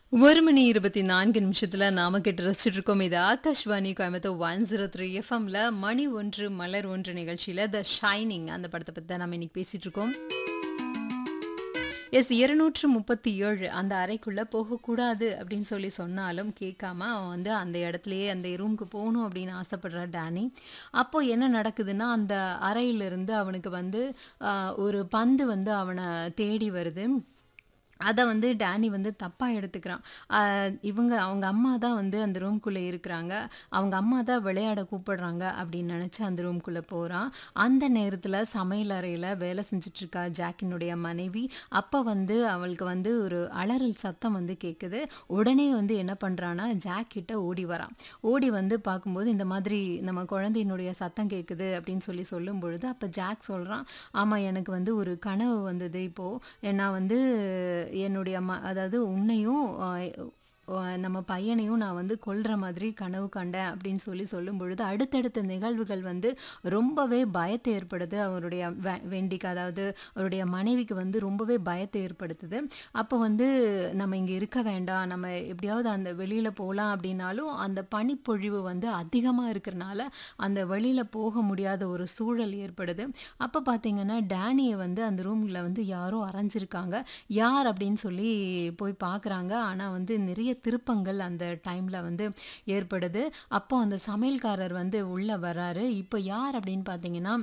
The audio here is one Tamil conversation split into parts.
ஒரு மணி இருபத்தி நான்கு நிமிஷத்துல நாம கேட்டு ரசிச்சுட்டு இருக்கோம் இது Akashvani Coimbatore one zero three எஃப்எம்ல மணி ஒன்று மலர் ஒன்று நிகழ்ச்சியில த ஷைனிங் அந்த படத்தை பத்தி தான் நம்ம இன்னைக்கு பேசிட்டு இருக்கோம் எஸ் இருநூற்று முப்பத்தி ஏழு அந்த அறைக்குள்ள போகக்கூடாது அப்படின்னு சொல்லி சொன்னாலும் கேட்காம அவன் வந்து அந்த இடத்துலயே அந்த ரூமுக்கு போகணும் அப்படின்னு ஆசைப்படுற டேனி அப்போ என்ன நடக்குதுன்னா அந்த அறையிலிருந்து அவனுக்கு வந்து ஆஹ், ஒரு பந்து வந்து அவனை தேடி வருது அதை வந்து டேனி வந்து தப்பாக எடுத்துக்கிறான் ஆஹ் இவங்க அவங்க அம்மா தான் வந்து அந்த ரூம்குள்ளே இருக்கிறாங்க அவங்க அம்மா தான் விளையாட கூப்பிடுறாங்க அப்படின்னு நினச்சி அந்த ரூம்குள்ளே போகிறான் அந்த நேரத்தில் சமையல் அறையில் வேலை செஞ்சிட்ருக்கா ஜாக்கினுடைய மனைவி அப்போ வந்து அவளுக்கு வந்து ஒரு அலறல் சத்தம் வந்து கேட்குது உடனே வந்து என்ன பண்ணுறான்னா ஜாக் கிட்ட ஓடி வரான் ஓடி வந்து பார்க்கும்போது இந்த மாதிரி நம்ம குழந்தையினுடைய சத்தம் கேட்குது அப்படின்னு சொல்லி சொல்லும் பொழுது அப்போ ஜாக் சொல்கிறான் ஆமாம் எனக்கு வந்து ஒரு கனவு வந்தது இப்போது நான் வந்து என்னுடைய ம அதாவது உன்னையும் ஆஹ், ஆஹ், நம்ம பையனையும் நான் வந்து கொல்ற மாதிரி கனவு கண்டேன் அப்படின்னு சொல்லி சொல்லும் பொழுது அடுத்தடுத்த நிகழ்வுகள் வந்து ரொம்பவே பயத்தை ஏற்படுது அவருடைய வெ- வெண்டிக்கு அதாவது அவருடைய மனைவிக்கு வந்து ரொம்பவே பயத்தை ஏற்படுத்துது அப்போ வந்து நம்ம இங்கே இருக்க வேண்டாம் நம்ம எப்படியாவது அந்த வெளியில் போகலாம் அப்படின்னாலும் அந்த பனிப்பொழிவு வந்து அதிகமாக இருக்கிறனால அந்த வெளியில் போக முடியாத ஒரு சூழல் ஏற்படுது அப்போ பார்த்தீங்கன்னா டேனியை வந்து அந்த ரூமில் வந்து யாரோ அரைஞ்சிருக்காங்க யார் அப்படின்னு சொல்லி போய் பார்க்குறாங்க ஆனால் வந்து நிறைய திருப்பங்கள் அந்த டைமில் வந்து ஏற்படுது அப்போ அந்த சமையல்காரர் வந்து உள்ளே வராரு இப்போ யார் அப்படின்னு பார்த்தீங்கன்னா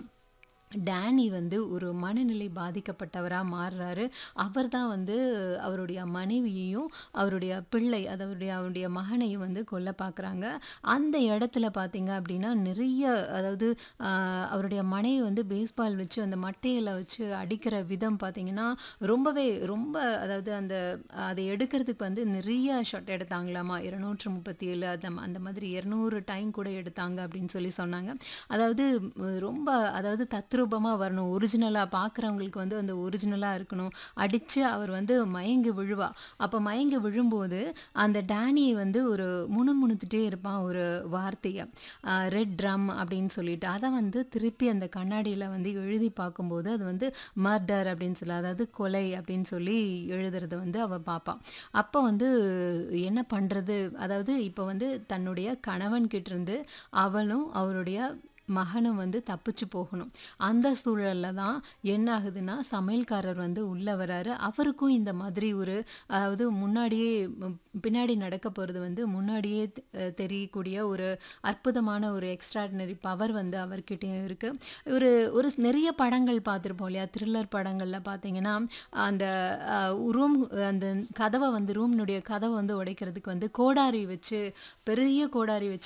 டேனி வந்து ஒரு மனநிலை பாதிக்கப்பட்டவராக மாறுறாரு அவர் தான் வந்து அவருடைய மனைவியையும் அவருடைய பிள்ளை அதாவது அவருடைய மகனையும் வந்து கொல்ல பார்க்குறாங்க அந்த இடத்துல பார்த்தீங்க அப்படின்னா நிறைய அதாவது ஆஹ், அவருடைய மனைவி வந்து பேஸ்பால் வச்சு அந்த மட்டையில் வச்சு அடிக்கிற விதம் பார்த்தீங்கன்னா ரொம்பவே ரொம்ப அதாவது அந்த அதை எடுக்கிறதுக்கு வந்து நிறைய ஷாட் எடுத்தாங்களாமா இருநூற்று முப்பத்தி ஏழு அந்த அந்த மாதிரி இருநூறு டைம் கூட எடுத்தாங்க அப்படின்னு சொல்லி சொன்னாங்க அதாவது ம், ரொம்ப அதாவது தத்ரூபமாக வரணும் ஒரிஜினலாக பார்க்குறவங்களுக்கு வந்து அந்த ஒரிஜினலாக இருக்கணும் அடித்து அவர் வந்து மயங்கி விழுவா அப்போ மயங்கி விழும்போது அந்த டேனியை வந்து ஒரு முணுமுணுத்துட்டே இருப்பான் ஒரு வார்த்தையை ரெட் ட்ரம் அப்படின்னு சொல்லிட்டு அதை வந்து திருப்பி அந்த கண்ணாடியில் வந்து எழுதி பார்க்கும்போது அது வந்து மர்டர் அப்படின்னு சொல்லி அதாவது கொலை அப்படின்னு சொல்லி எழுதுறத வந்து அவள் பார்ப்பான் அப்போ வந்து என்ன பண்ணுறது அதாவது இப்போ வந்து தன்னுடைய கணவன் கிட்ட இருந்து அவளும் அவருடைய மகனும் வந்து தப்பிச்சு போகணும் அந்த சூழலில் தான் என்ன ஆகுதுன்னா சமையல்காரர் வந்து உள்ளே வராரு அவருக்கும் இந்த மாதிரி ஒரு அதாவது முன்னாடியே ம், பின்னாடி நடக்க போகிறது வந்து முன்னாடியே தெ- அஹ் தெரியக்கூடிய ஒரு அற்புதமான ஒரு எக்ஸ்ட்ராடினரி பவர் வந்து அவர்கிட்டயும் இருக்குது ஒரு ஒரு நிறைய படங்கள் பார்த்துருப்போம் இல்லையா த்ரில்லர் படங்களில் பார்த்தீங்கன்னா அந்த ரூம் அந்த கதவை வந்து ரூமினுடைய கதவை வந்து உடைக்கிறதுக்கு வந்து கோடாரி வச்சு பெரிய கோடாரி வச்சு